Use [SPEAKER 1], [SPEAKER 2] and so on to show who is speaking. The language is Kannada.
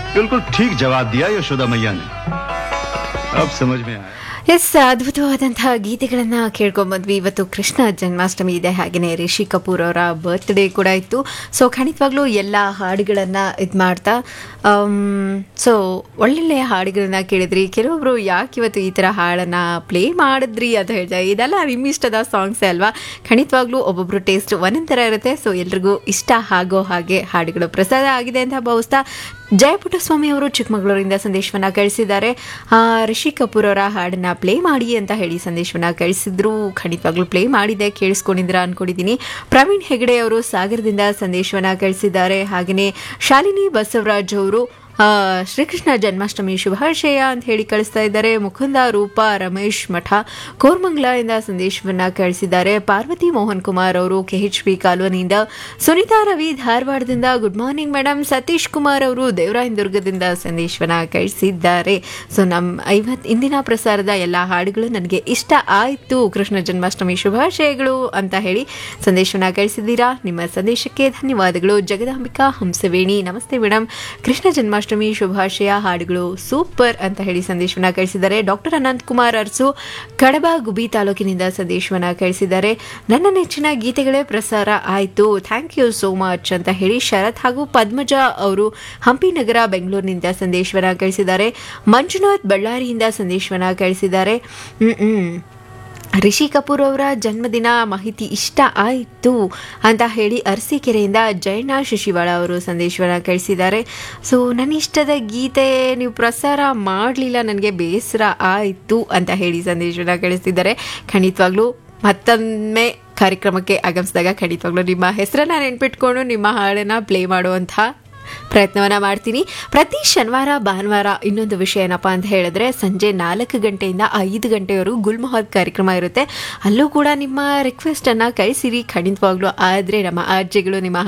[SPEAKER 1] बिल्कुल ठीक जवाब दिया यशोदा मैया ने अब समझ में आया
[SPEAKER 2] ಎಸ್ ಅದ್ಭುತವಾದಂತಹ ಗೀತೆಗಳನ್ನ ಕೇಳ್ಕೊಂಬಂದ್ವಿ ಇವತ್ತು ಕೃಷ್ಣ ಜನ್ಮಾಷ್ಟಮಿ ಇದೆ ಹಾಗೆಯೇ ರಿಷಿ ಕಪೂರ್ ಅವರ ಬರ್ತ್ಡೇ ಕೂಡ ಇತ್ತು ಸೊ ಖಂಡಿತವಾಗ್ಲೂ ಎಲ್ಲ ಹಾಡುಗಳನ್ನ ಇದು ಮಾಡ್ತಾ ಸೊ ಒಳ್ಳೊಳ್ಳೆಯ ಹಾಡುಗಳನ್ನ ಕೇಳಿದ್ರಿ ಕೆಲವೊಬ್ರು ಯಾಕೆ ಇವತ್ತು ಈ ಥರ ಹಾಡನ್ನ ಪ್ಲೇ ಮಾಡಿದ್ರಿ ಅಂತ ಹೇಳ್ತಾರೆ ಇದೆಲ್ಲ ನಿಮ್ಮ ಇಷ್ಟದ ಸಾಂಗ್ಸೇ ಅಲ್ವಾ ಖಂಡಿತವಾಗ್ಲೂ ಒಬ್ಬೊಬ್ರು ಟೇಸ್ಟ್ ಒಂದೊಂದು ಥರ ಇರುತ್ತೆ ಸೊ ಎಲ್ರಿಗೂ ಇಷ್ಟ ಆಗೋ ಹಾಗೆ ಹಾಡುಗಳು ಪ್ರಸಾದ ಆಗಿದೆ ಅಂತ ಭಾವಿಸ್ತಾ ಜಯಪುಟ್ಟಸ್ವಾಮಿ ಅವರು ಚಿಕ್ಕಮಗಳೂರಿಂದ ಸಂದೇಶವನ್ನ ಕಳಿಸಿದ್ದಾರೆ ಆ, ರಿಷಿ ಕಪೂರ್ ಅವರ ಹಾಡನ್ನ ಪ್ಲೇ ಮಾಡಿ ಅಂತ ಹೇಳಿ ಸಂದೇಶವನ್ನ ಕಳಿಸಿದ್ರು ಖಂಡಿತವಾಗ್ಲೂ ಪ್ಲೇ ಮಾಡಿದೆ ಕೇಳಿಸ್ಕೊಂಡಿದ್ರ ಅನ್ಕೊಂಡಿದ್ದೀನಿ ಪ್ರವೀಣ್ ಹೆಗಡೆ ಅವರು ಸಾಗರದಿಂದ ಸಂದೇಶವನ್ನ ಕಳಿಸಿದ್ದಾರೆ ಹಾಗೆಯೇ ಶಾಲಿನಿ ಬಸವರಾಜ್ ಅವರು ಆ, ಶ್ರೀಕೃಷ್ಣ ಜನ್ಮಾಷ್ಟಮಿ ಶುಭಾಶಯ ಅಂತ ಹೇಳಿ ಕಳಿಸ್ತಾ ಇದ್ದಾರೆ ಮುಕುಂದ ರೂಪ ರಮೇಶ್ ಮಠ ಕೋರ್ಮಂಗ್ಲದಿಂದ ಸಂದೇಶವನ್ನ ಕಳಿಸಿದ್ದಾರೆ ಪಾರ್ವತಿ ಮೋಹನ್ ಕುಮಾರ್ ಅವರು ಕೆಎಚ್ ಪಿ ಕಾಲೋನಿಯಿಂದ ಸುನೀತಾ ರವಿ ಧಾರವಾಡದಿಂದ good morning madam Satish Kumar ಅವರು ದೇವರಾಯನದುರ್ಗದಿಂದ ಸಂದೇಶವನ್ನ ಕಳಿಸಿದ್ದಾರೆ ಸೊ ನಮ್ಮ ಐವತ್ ಇಂದಿನ ಪ್ರಸಾರದ ಎಲ್ಲ ಹಾಡುಗಳು ನನಗೆ ಇಷ್ಟ ಆಯಿತು ಕೃಷ್ಣ ಜನ್ಮಾಷ್ಟಮಿ ಶುಭಾಶಯಗಳು ಅಂತ ಹೇಳಿ ಸಂದೇಶವನ್ನ ಕಳಿಸಿದ್ದೀರಾ ನಿಮ್ಮ ಸಂದೇಶಕ್ಕೆ ಧನ್ಯವಾದಗಳು ಜಗದಾಂಬಿಕಾ ಹಂಸವೇಣಿ ನಮಸ್ತೆ ಮೇಡಮ್ ಕೃಷ್ಣ ಜನ್ಮಾಷ್ಟಮಿ ಶುಭಾಶಯ ಹಾಡುಗಳು ಸೂಪರ್ ಅಂತ ಹೇಳಿ ಸಂದೇಶವನ್ನ ಕಳಿಸಿದ್ದಾರೆ ಡಾಕ್ಟರ್ ಅನಂತ್ ಕುಮಾರ್ ಅರ್ಸು ಕಡಬ ಗುಬಿ ತಾಲೂಕಿನಿಂದ ಸಂದೇಶವನ್ನ ಕಳಿಸಿದ್ದಾರೆ ನನ್ನ ನೆಚ್ಚಿನ ಗೀತೆಗಳೇ ಪ್ರಸಾರ ಆಯಿತು ಥ್ಯಾಂಕ್ ಯು ಸೋ ಮಚ್ ಅಂತ ಹೇಳಿ ಶರತ್ ಹಾಗೂ ಪದ್ಮಜ ಅವರು ಹಂಪಿ ನಗರ ಬೆಂಗಳೂರಿನಿಂದ ಸಂದೇಶವನ್ನ ಕಳಿಸಿದ್ದಾರೆ ಮಂಜುನಾಥ್ ಬಳ್ಳಾರಿಯಿಂದ ಸಂದೇಶವನ್ನ ಕಳಿಸಿದ್ದಾರೆ ಹ್ಮ್ ಹ್ಮ್ ರಿಷಿ ಕಪೂರ್ ಅವರ ಜನ್ಮದಿನ ಮಾಹಿತಿ ಇಷ್ಟ ಆಯಿತು ಅಂತ ಹೇಳಿ ಅರಸೀಕೆರೆಯಿಂದ ಜಯಣ್ಣ ಶಶಿವಾಳ ಅವರು ಸಂದೇಶವನ್ನ ಕಳಿಸಿದ್ದಾರೆ ಸೊ ನನ್ನ ಇಷ್ಟದ ಗೀತೆ ನೀವು ಪ್ರಸಾರ ಮಾಡಲಿಲ್ಲ ನನಗೆ ಬೇಸರ ಆಯಿತು ಅಂತ ಹೇಳಿ ಸಂದೇಶವನ್ನ ಕಳಿಸಿದ್ದಾರೆ ಖಂಡಿತವಾಗ್ಲೂ ಮತ್ತೊಮ್ಮೆ ಕಾರ್ಯಕ್ರಮಕ್ಕೆ ಆಗಮಿಸಿದಾಗ ಖಂಡಿತವಾಗ್ಲೂ ನಿಮ್ಮ ಹೆಸರನ್ನ ನೆನ್ಪಿಟ್ಕೊಂಡು ನಿಮ್ಮ ಹಾಡನ್ನು ಪ್ಲೇ ಮಾಡುವಂಥ ಪ್ರಯತ್ನವನ್ನ ಮಾಡ್ತೀನಿ ಪ್ರತಿ ಶನಿವಾರ ಭಾನುವಾರ ಇನ್ನೊಂದು ವಿಷಯ ಏನಪ್ಪ ಅಂತ ಹೇಳಿದ್ರೆ ಸಂಜೆ ನಾಲ್ಕು ಗಂಟೆಯಿಂದ ಐದು ಗಂಟೆವರೆಗೂ ಗುಲ್ಮೊಹರ್ ಕಾರ್ಯಕ್ರಮ ಇರುತ್ತೆ ಅಲ್ಲೂ ಕೂಡ ನಿಮ್ಮ ರಿಕ್ವೆಸ್ಟ್ ಅನ್ನ ಕಳಿಸಿರಿ ಖಂಡಿತವಾಗ್ಲೂ ಆದ್ರೆ ನಮ್ಮ ಆರ್ಜೆಗಳು ನಿಮ್ಮ